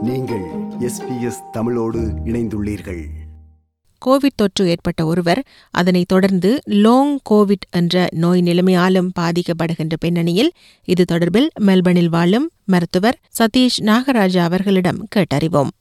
நீங்கள் எஸ்பிஎஸ் தமிழோடு இணைந்துள்ளீர்கள் கோவிட் தொற்று ஏற்பட்ட ஒருவர் அதனைத் தொடர்ந்து லோங் கோவிட் என்ற நோய் நிலைமையாலும் பாதிக்கப்படுகின்ற பின்னணியில் இது தொடர்பில் மெல்பர்னில் வாழும் மருத்துவர் சதீஷ் நாகராஜா அவர்களிடம் கேட்டறிவோம்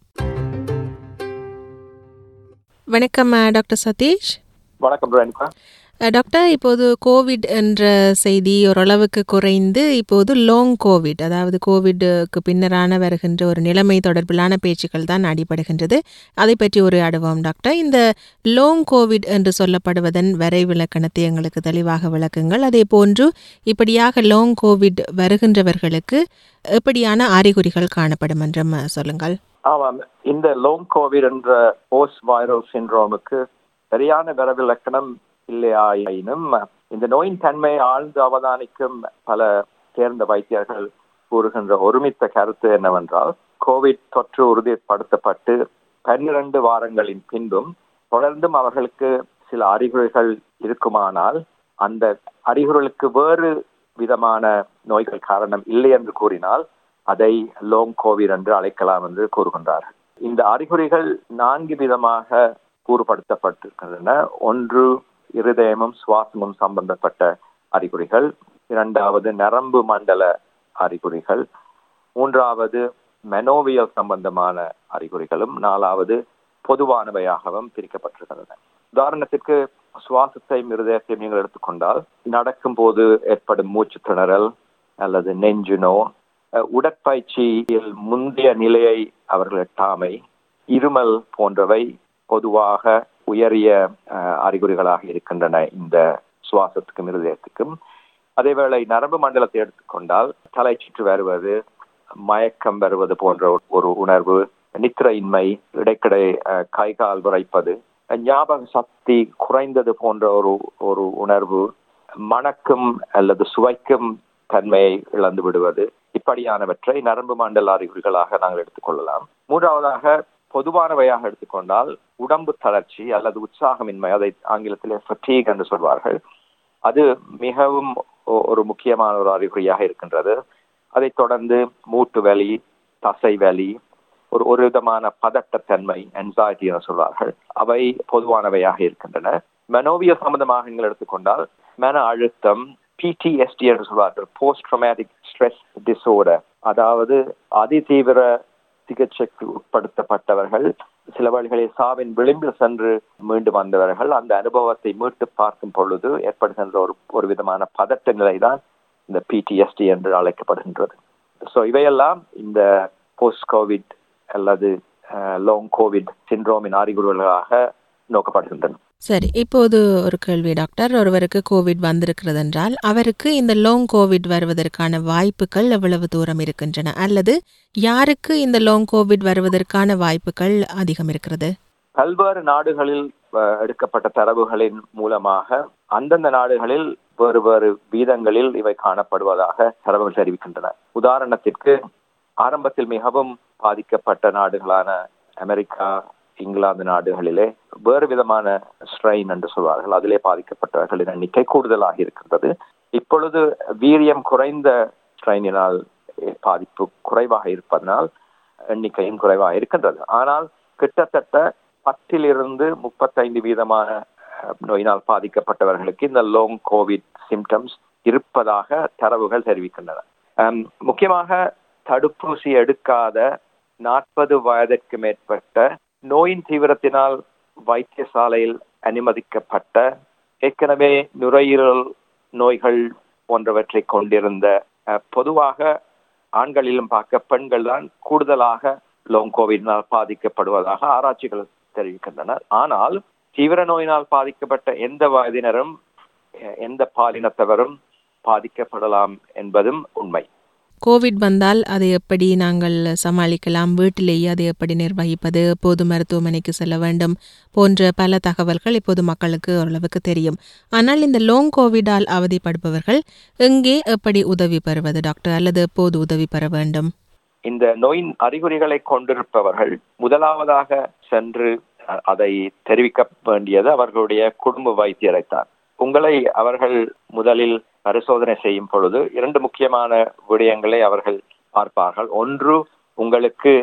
வணக்கம் அஹ், டாக்டர் சதீஷ் வணக்கம் ரேணுகா அஹ், டாக்டர் இப்போது கோவிட் என்ற செய்தி ஓரளவுக்கு குறைந்து இப்போது லோங் கோவிட் அதாவது கோவிடுக்கு பின்னரான வருகின்ற ஒரு நிலைமை தொடர்பிலான பேச்சுக்கள் தான் அடிபடுகின்றது அதை பற்றி ஒரு அடுவோம் டாக்டர் இந்த லோங் கோவிட் என்று சொல்லப்படுவதன் வரைவிலக்கணத்தை எங்களுக்கு தெளிவாக விளக்குங்கள் அதே போன்று இப்படியாக லோங் கோவிட் வருகின்றவர்களுக்கு எப்படியான அறிகுறிகள் காணப்படும் என்றும் அஹ், சொல்லுங்கள் ஆமாம் இந்த லோங் கோவிட் என்ற போஸ்ட் வைரல் சிண்ட்ரோமுக்கு சரியான விரவிலக்கணம் இல்லையாயினும் இந்த நோயின் தன்மையை ஆழ்ந்து அவதானிக்கும் பல தேர்ந்த வைத்தியர்கள் கூறுகின்ற ஒருமித்த கருத்து என்னவென்றால் கோவிட் தொற்று உறுதிப்படுத்தப்பட்டு பன்னிரண்டு வாரங்களின் பின்பும் தொடர்ந்தும் அவர்களுக்கு சில அறிகுறிகள் இருக்குமானால் அந்த அறிகுறிகளுக்கு வேறு விதமான நோய்கள் காரணம் இல்லை என்று கூறினால் அதை லோங் கோவிட் என்று அழைக்கலாம் என்று கூறுகின்றார்கள் இந்த அறிகுறிகள் நான்கு விதமாக கூறுபடுத்தப்பட்டிருக்கின்றன ஒன்று இருதயமும் சுவாசமும் சம்பந்தப்பட்ட அறிகுறிகள் இரண்டாவது நரம்பு மண்டல அறிகுறிகள் மூன்றாவது மெனோவியல் சம்பந்தமான அறிகுறிகளும் நாலாவது பொதுவானவையாகவும் பிரிக்கப்பட்டிருக்கின்றன உதாரணத்திற்கு சுவாசத்தையும் இருதயத்தையும் நீங்கள் எடுத்துக்கொண்டால் நடக்கும் போது ஏற்படும் மூச்சு திணறல் அல்லது நெஞ்சு நோ அஹ், உடற்பயிற்சியில் முந்தைய நிலையை அவர்கள் எட்டாமை இருமல் போன்றவை பொதுவாக உயரிய அஹ், அறிகுறிகளாக இருக்கின்றன இந்த சுவாசத்துக்கும் இருதயத்துக்கும் அதேவேளை நரம்பு மண்டலத்தை எடுத்துக்கொண்டால் தலை சுற்று வருவது மயக்கம் வருவது போன்ற ஒரு உணர்வு நித்திரையின்மை இடைக்கிடை அஹ், கை கால் விரைப்பது ஞாபக சக்தி குறைந்தது போன்ற ஒரு ஒரு உணர்வு மணக்கும் அல்லது சுவைக்கும் தன்மையை இழந்து விடுவது இப்படியானவற்றை நரம்பு மண்டல அறிகுறிகளாக நாங்கள் எடுத்துக்கொள்ளலாம் மூன்றாவதாக பொதுவானவையாக எடுத்துக்கொண்டால் உடம்பு தளர்ச்சி அல்லது உற்சாகமின்மை அதை ஆங்கிலத்திலே ஃபட்டீக் என்று சொல்வார்கள் அது மிகவும் ஒ- ஒரு முக்கியமான ஒரு அறிகுறியாக இருக்கின்றது அதைத் தொடர்ந்து மூட்டு வலி தசை வலி ஒரு ஒரு விதமான பதட்டத்தன்மை anxiety என சொல்வார்கள் அவை பொதுவானவையாக இருக்கின்றன மனோவிய சம்பந்தமாக நீங்கள் எடுத்துக்கொண்டால் மன அழுத்தம் பிடிஎஸ்டி என்று சொல்வார்கள் போஸ்ட் ட்ரோமேட்டிக் ஸ்ட்ரெஸ் டிசோர்டர் அதாவது அதிதீவிர சிகிச்சைக்கு உட்படுத்தப்பட்டவர்கள் சில வழிகளில் சாவின் விளிம்பில் சென்று மீண்டு வந்தவர்கள் அந்த அனுபவத்தை மீட்டு பார்க்கும் பொழுது ஏற்படுகின்ற ஒரு ஒரு விதமான பதட்ட நிலைதான் இந்த பிடிஎஸ்டி என்று அழைக்கப்படுகின்றது ஸோ இவையெல்லாம் இந்த போஸ்ட் கோவிட் அல்லது லோங் கோவிட் சிண்ட்ரோமின் அறிகுறிகளாக நோக்கப்படுகின்றன சரி இப்போது ஒரு கேள்வி டாக்டர் ஒருவருக்கு கோவிட் வந்திருக்கிறது என்றால் அவருக்கு இந்த லோங் கோவிட் வருவதற்கான வாய்ப்புகள் எவ்வளவு தூரம் இருக்கின்றன அல்லது யாருக்கு இந்த லோங் கோவிட் வருவதற்கான வாய்ப்புகள் அதிகம் இருக்கிறது பல்வேறு நாடுகளில் அஹ், எடுக்கப்பட்ட தரவுகளின் மூலமாக அந்தந்த நாடுகளில் வேறு வேறு வீதங்களில் இவை காணப்படுவதாக தரவுகள் தெரிவிக்கின்றன உதாரணத்திற்கு ஆரம்பத்தில் மிகவும் பாதிக்கப்பட்ட நாடுகளான அமெரிக்கா இங்கிலாந்து நாடுகளிலே வேறு விதமான ஸ்ட்ரெயின் என்று சொல்வார்கள் அதிலே பாதிக்கப்பட்டவர்களின் எண்ணிக்கை கூடுதலாக இருக்கின்றது இப்பொழுது வீரியம் குறைந்த ஸ்ட்ரெயினினால் பாதிப்பு குறைவாக இருப்பதனால் எண்ணிக்கையும் குறைவாக இருக்கின்றது ஆனால் கிட்டத்தட்ட பத்திலிருந்து முப்பத்தைந்து வீதமான அஹ், நோயினால் பாதிக்கப்பட்டவர்களுக்கு இந்த லோங் கோவிட் சிம்டம்ஸ் இருப்பதாக தரவுகள் தெரிவிக்கின்றன அம், முக்கியமாக தடுப்பூசி எடுக்காத நாற்பது வயதிற்கு மேற்பட்ட நோயின் தீவிரத்தினால் வைத்தியசாலையில் அனுமதிக்கப்பட்ட ஏற்கனவே நுரையீரல் நோய்கள் போன்றவற்றை கொண்டிருந்த அஹ், பொதுவாக ஆண்களிலும் பார்க்க பெண்கள் தான் கூடுதலாக லோங் கோவிட்னால் பாதிக்கப்படுவதாக ஆராய்ச்சிகள் தெரிவிக்கின்றன ஆனால் தீவிர நோயினால் பாதிக்கப்பட்ட எந்த வயதினரும் அஹ், எந்த பாலினத்தவரும் பாதிக்கப்படலாம் என்பதும் உண்மை கோவிட் வந்தால் அதை எப்படி நாங்கள் சமாளிக்கலாம் வீட்டிலேயே அதை எப்படி நிர்வகிப்பது பொது மருத்துவமனைக்கு செல்ல வேண்டும் போன்ற பல தகவல்கள் இப்போது மக்களுக்கு ஓரளவுக்கு தெரியும் ஆனால் இந்த லோங் கோவிடால் அவதிப்படுபவர்கள் எங்கே எப்படி உதவி பெறுவது டாக்டர் அல்லது எப்போது உதவி பெற வேண்டும் இந்த நோயின் அறிகுறிகளை கொண்டிருப்பவர்கள் முதலாவதாக சென்று அ- அதை தெரிவிக்க வேண்டியது அவர்களுடைய குடும்ப வைத்தியரைத்தான் உங்களை அவர்கள் முதலில் பரிசோதனை செய்யும் பொழுது இரண்டு முக்கியமான விடயங்களை அவர்கள் பார்ப்பார்கள் ஒன்று உங்களுக்கு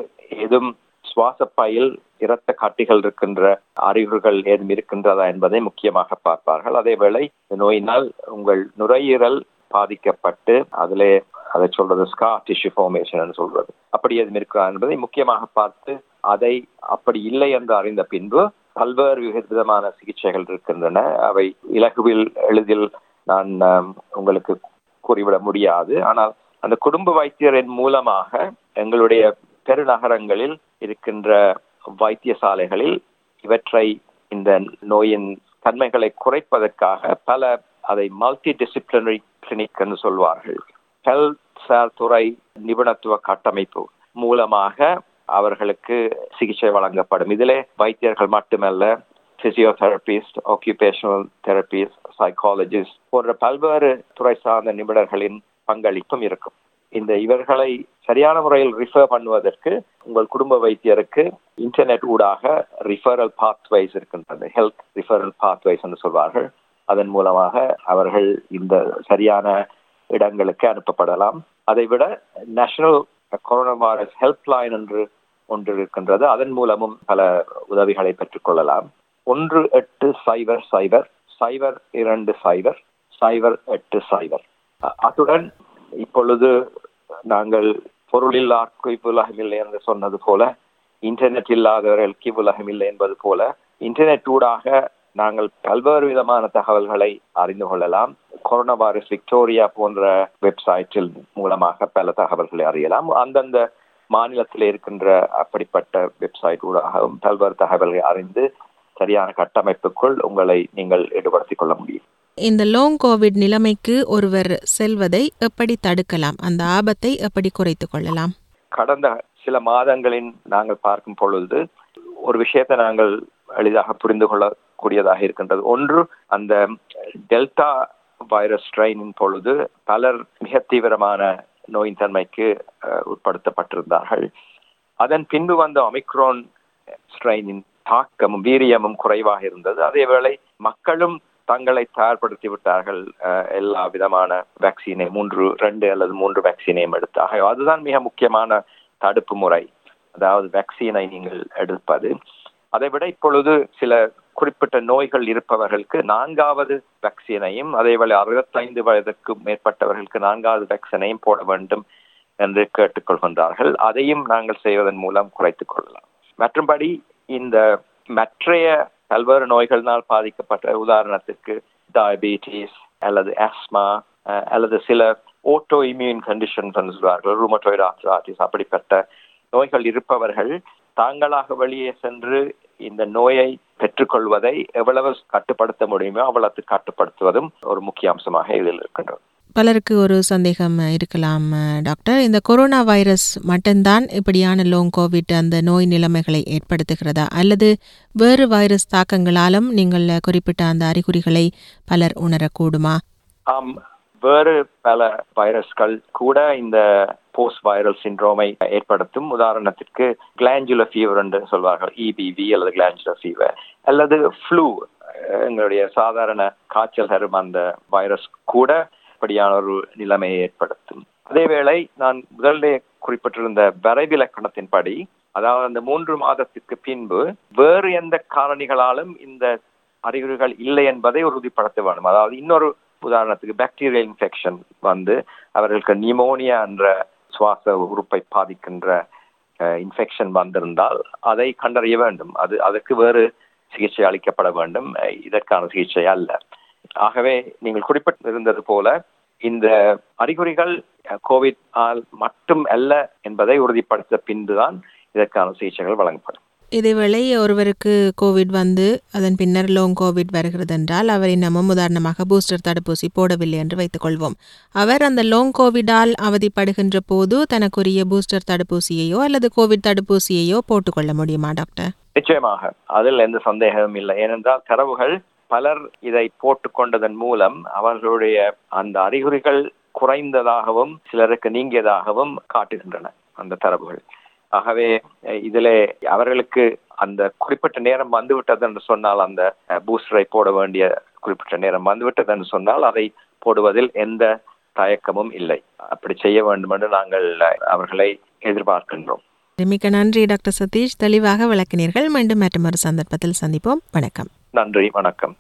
எதுவும் சுவாசப்பையில் இரத்த கட்டிகள் இருக்கின்ற அறிகுறிகள் ஏதும் இருக்கின்றதா என்பதை முக்கியமாக பார்ப்பார்கள் அதேவேளை இந்த நோயினால் உங்கள் நுரையீரல் பாதிக்கப்பட்டு அதிலே அதை சொல்றது ஸ்கா டிஷ்யூ ஃபார்மேஷன் சொல்றது அப்படி எதுவும் இருக்கிறா என்பதை முக்கியமாக பார்த்து அதை அப்படி இல்லை என்று அறிந்த பின்பு பல்வேறு விதமான சிகிச்சைகள் இருக்கின்றன அவை இலகுவில் எளிதில் நான் உங்களுக்கு கூறிவிட முடியாது ஆனால் அந்த குடும்ப வைத்தியரின் மூலமாக எங்களுடைய பெருநகரங்களில் இருக்கின்ற வைத்தியசாலைகளில் இவற்றை இந்த நோயின் தன்மைகளை குறைப்பதற்காக பல அதை மல்டி டிசிப்ளினரி கிளினிக் என்று சொல்வார்கள் ஹெல்த் சார் துறை நிபுணத்துவ கட்டமைப்பு மூலமாக அவர்களுக்கு சிகிச்சை வழங்கப்படும் இதிலே வைத்தியர்கள் மட்டுமல்ல பிசியோதெரபிஸ்ட் ஆக்கியூபேஷனல் தெரபிஸ்ட் சைக்காலஜிஸ்ட் போன்ற பல்வேறு துறை சார்ந்த நிபுணர்களின் பங்களிப்பும் இருக்கும் இந்த இவர்களை சரியான முறையில் ரிஃபர் பண்ணுவதற்கு உங்கள் குடும்ப வைத்தியருக்கு இன்டர்நெட் ஊடாக ரிஃபரல் பாத்வைஸ் இருக்கின்றது ஹெல்த் ரிஃபரல் பாத்வைஸ் என்று சொல்வார்கள் அதன் மூலமாக அவர்கள் இந்த சரியான இடங்களுக்கு அனுப்பப்படலாம் அதைவிட national corona virus help line என்று ஒன்று இருக்கின்றது அதன் மூலமும் பல உதவிகளை பெற்றுக்கொள்ளலாம் ஒன்று எட்டு சைபர் சைபர் சைபர் இரண்டு சைபர் சைபர் எட்டு சைபர் அத்துடன் இப்பொழுது நாங்கள் பொருளில்லார்க்கு இவ்வுலகம் இல்லை என்று சொன்னது போல இன்டர்நெட் இல்லாதவர்களுக்கு இவ்வுலகம் இல்லை என்பது போல இன்டர்நெட் ஊடாக நாங்கள் பல்வேறு விதமான தகவல்களை அறிந்து கொள்ளலாம் கொரோனா வைரஸ் விக்டோரியா போன்ற வெப்சைட்டில் மூலமாக பல தகவல்களை அறியலாம் அந்தந்த மாநிலத்தில் இருக்கின்ற அப்படிப்பட்ட வெப்சைட் ஊடாகவும் பல்வேறு தகவல்களை அறிந்து சரியான கட்டமைப்புக்குள் உங்களை நீங்கள் ஈடுபடுத்திக் கொள்ள முடியும் இந்த லோங் கோவிட் நிலைமைக்கு ஒருவர் செல்வதை எப்படி தடுக்கலாம் அந்த ஆபத்தை எப்படி குறைத்துக் கொள்ளலாம் கடந்த சில மாதங்களின் நாங்கள் பார்க்கும் பொழுது ஒரு விஷயத்தை நாங்கள் எளிதாக புரிந்து கொள்ளக்கூடியதாக இருக்கின்றது ஒன்று அந்த டெல்டா வைரஸ் ஸ்ட்ரெயினின் பொழுது பலர் மிக தீவிரமான நோயின் தன்மைக்கு உட்படுத்தப்பட்டிருந்தார்கள் அதன் பின்பு வந்த ஒமிக்ரோன் ஸ்ட்ரெயினின் தாக்கமும் வீரியமும் குறைவாக இருந்தது அதேவேளை மக்களும் தங்களை தயார்படுத்தி விட்டார்கள் எல்லா விதமான வேக்சினை மூன்று ரெண்டு அல்லது மூன்று வேக்சினையும் எடுத்தாக அதுதான் மிக முக்கியமான தடுப்பு முறை அதாவது வேக்சினை நீங்கள் எடுப்பது அதை விட இப்பொழுது சில குறிப்பிட்ட நோய்கள் இருப்பவர்களுக்கு நான்காவது வேக்சினையும் அதேவேளை அறுபத்தைந்து வயதுக்கு மேற்பட்டவர்களுக்கு நான்காவது வேக்சினையும் போட வேண்டும் என்று கேட்டுக்கொள்கின்றார்கள் அதையும் நாங்கள் செய்வதன் மூலம் குறைத்துக் கொள்ளலாம் மற்றும்படி இந்த மற்றைய பல்வேறு நோய்களினால் பாதிக்கப்பட்ட உதாரணத்துக்கு டயபெட்டிஸ் அல்லது ஆஸ்மா அல்லது சில ஓட்டோ இம்யூன் கண்டிஷன்ஸ் சொல்வார்கள் ரூமட்டோய்டு ஆர்த்ராட்டிஸ் அப்படிப்பட்ட நோய்கள் இருப்பவர்கள் தாங்களாக வெளியே சென்று இந்த நோயை பெற்றுக்கொள்வதை எவ்வளவு கட்டுப்படுத்த முடியுமோ அவ்வளவு கட்டுப்படுத்துவதும் ஒரு முக்கிய அம்சமாக இதில் இருக்கின்றது பலருக்கு ஒரு சந்தேகம் இருக்கலாம் டாக்டர் இந்த கொரோனா வைரஸ் மட்டும்தான் இப்படியான லோங் கோவிட் அந்த நோய் நிலைமைகளை ஏற்படுத்துகிறதா அல்லது வேறு வைரஸ் தாக்கங்களாலும் நீங்கள் குறிப்பிட்ட அந்த அறிகுறிகளை பலர் உணரக்கூடுமா ஆம் வேறு பல வைரஸ்கள் கூட இந்த போஸ்ட் வைரல் சிண்ட்ரோமை ஏற்படுத்தும் உதாரணத்திற்கு கிளாஞ்சுலர் ஃபீவர் என்று சொல்வார்கள் இபிவி அல்லது கிளாஞ்சுலர் ஃபீவர் அல்லது ஃப்ளூ எங்களுடைய சாதாரண காய்ச்சல் தரும் அந்த வைரஸ் கூட அப்படியான ஒரு நிலைமையை ஏற்படுத்தும் அதேவேளை நான் முதல்ல குறிப்பிட்டிருந்த வரைவிலக்கணத்தின்படி அதாவது அந்த மூன்று மாதத்திற்கு பின்பு வேறு எந்த காரணிகளாலும் இந்த அறிகுறிகள் இல்லை என்பதை உறுதிப்படுத்த வேண்டும் அதாவது இன்னொரு உதாரணத்துக்கு பாக்டீரியல் இன்ஃபெக்ஷன் வந்து அவர்களுக்கு நிமோனியா என்ற சுவாச உறுப்பை பாதிக்கின்ற இன்ஃபெக்ஷன் வந்திருந்தால் அதை கண்டறிய வேண்டும் அது அதற்கு வேறு சிகிச்சை அளிக்கப்பட வேண்டும் இதற்கான சிகிச்சை அல்ல ஆகவே நீங்கள் குறிப்பிட்டிருந்தது போல இந்த அறிகுறிகள் கோவிட் ஆல் மட்டும் அல்ல என்பதை உறுதிப்படுத்த பின்புதான் இதற்கான சிகிச்சைகள் வழங்கப்படும் இதேவேளை ஒருவருக்கு கோவிட் வந்து அதன் பின்னர் லோங் கோவிட் வருகிறது என்றால் அவர் இன்னமும் உதாரணமாக பூஸ்டர் தடுப்பூசி போடவில்லை என்று வைத்துக்கொள்வோம் அவர் அந்த லோங் கோவிடால் அவதிப்படுகின்ற போது தனக்குரிய பூஸ்டர் தடுப்பூசியையோ அல்லது கோவிட் தடுப்பூசியையோ போட்டுக்கொள்ள முடியுமா டாக்டர் நிச்சயமாக அதில் எந்த சந்தேகமும் இல்லை ஏனென்றால் தரவுகள் பலர் இதை போட்டுக்கொண்டதன் மூலம் அவர்களுடைய அந்த அறிகுறிகள் குறைந்ததாகவும் சிலருக்கு நீங்கியதாகவும் காட்டுகின்றன அந்த தரவுகள் ஆகவே இதிலே அவர்களுக்கு அந்த குறிப்பிட்ட நேரம் வந்துவிட்டது என்று சொன்னால் அந்த பூஸ்டரை போட வேண்டிய குறிப்பிட்ட நேரம் வந்துவிட்டது என்று சொன்னால் அதை போடுவதில் எந்த தயக்கமும் இல்லை அப்படி செய்ய வேண்டும் என்று நாங்கள் அவர்களை எதிர்பார்க்கின்றோம் மிக்க நன்றி டாக்டர் சதீஷ் தெளிவாக விளக்கினீர்கள் மீண்டும் மற்றொரு சந்தர்ப்பத்தில் சந்திப்போம் வணக்கம் நன்றி வணக்கம்